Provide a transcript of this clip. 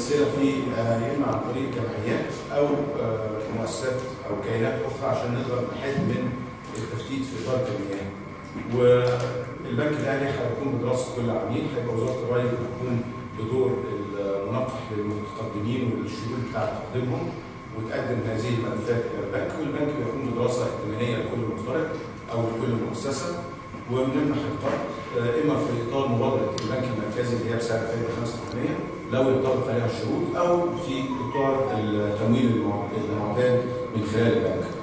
سيرة في آه، يا اما عن طريق جمعيات او آه، مؤسسات او كيانات اخرى عشان نقدر نحد من التفتيت في اداره المياه. والبنك الاهلي هيكون بدراسه كل عميل هيبقى وزاره الري بتكون بدور المنقح للمتقدمين والشروط بتاع تقديمهم وتقدم هذه الملفات الى البنك والبنك بيقوم بدراسه ائتمانيه لكل مفترض او لكل مؤسسه وبنمنح القرض آه، اما في اطار مبادره البنك المركزي اللي هي بسعر فايده 5% لو ينطبق عليها الشروط او في اطار التمويل المع- المعتاد من خلال البنك.